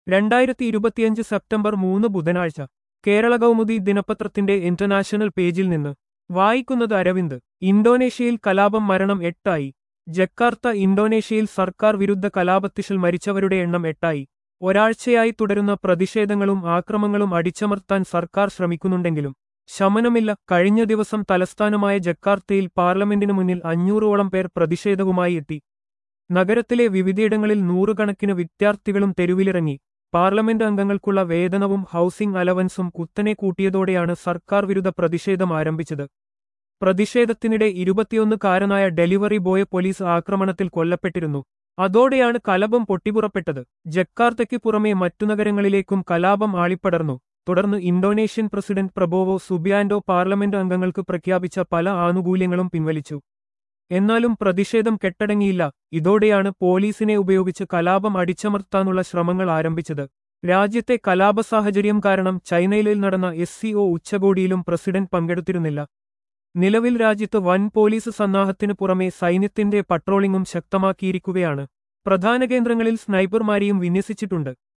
രണ്ടായിരത്തി ഇരുപത്തിയഞ്ച് സെപ്റ്റംബർ മൂന്ന് ബുധനാഴ്ച കേരള കൗമുദി ദിനപത്രത്തിന്റെ ഇന്റർനാഷണൽ പേജിൽ നിന്ന് വായിക്കുന്നത് അരവിന്ദ് ഇന്തോനേഷ്യയിൽ കലാപം മരണം എട്ടായി ജക്കാർത്ത ഇന്തോനേഷ്യയിൽ സർക്കാർ വിരുദ്ധ കലാപത്തിഷിൽ മരിച്ചവരുടെ എണ്ണം എട്ടായി ഒരാഴ്ചയായി തുടരുന്ന പ്രതിഷേധങ്ങളും ആക്രമങ്ങളും അടിച്ചമർത്താൻ സർക്കാർ ശ്രമിക്കുന്നുണ്ടെങ്കിലും ശമനമില്ല കഴിഞ്ഞ ദിവസം തലസ്ഥാനമായ ജക്കാർത്തയിൽ പാർലമെന്റിനു മുന്നിൽ അഞ്ഞൂറോളം പേർ പ്രതിഷേധവുമായി എത്തി നഗരത്തിലെ വിവിധയിടങ്ങളിൽ നൂറുകണക്കിന് വിദ്യാർത്ഥികളും തെരുവിലിറങ്ങി പാർലമെന്റ് അംഗങ്ങൾക്കുള്ള വേതനവും ഹൌസിംഗ് അലവൻസും കുത്തനെ കൂട്ടിയതോടെയാണ് സർക്കാർ വിരുദ്ധ പ്രതിഷേധം ആരംഭിച്ചത് പ്രതിഷേധത്തിനിടെ ഇരുപത്തിയൊന്നുകാരനായ ഡെലിവറി ബോയ് പോലീസ് ആക്രമണത്തിൽ കൊല്ലപ്പെട്ടിരുന്നു അതോടെയാണ് കലപം പൊട്ടിപ്പുറപ്പെട്ടത് ജക്കാർത്തയ്ക്ക് പുറമെ മറ്റു നഗരങ്ങളിലേക്കും കലാപം ആളിപ്പടർന്നു തുടർന്ന് Indonesian president Prabowo Subianto parliament അംഗങ്ങൾക്ക് പ്രഖ്യാപിച്ച പല ആനുകൂല്യങ്ങളും പിൻവലിച്ചു എന്നാലും പ്രതിഷേധം കെട്ടടങ്ങിയില്ല ഇതോടെയാണ് പോലീസിനെ ഉപയോഗിച്ച് കലാപം അടിച്ചമർത്താനുള്ള ശ്രമങ്ങൾ ആരംഭിച്ചത് രാജ്യത്തെ കലാപ സാഹചര്യം കാരണം ചൈനയിൽ നടന്ന എസ് സിഒ ഉച്ചകോടിയിലും പ്രസിഡന്റ് പങ്കെടുത്തിരുന്നില്ല നിലവിൽ രാജ്യത്ത് വൻ പോലീസ് സന്നാഹത്തിനു പുറമെ സൈന്യത്തിന്റെ പട്രോളിംഗും ശക്തമാക്കിയിരിക്കുകയാണ് പ്രധാന കേന്ദ്രങ്ങളിൽ സ്നൈപ്പർമാരെയും വിന്യസിച്ചിട്ടുണ്ട്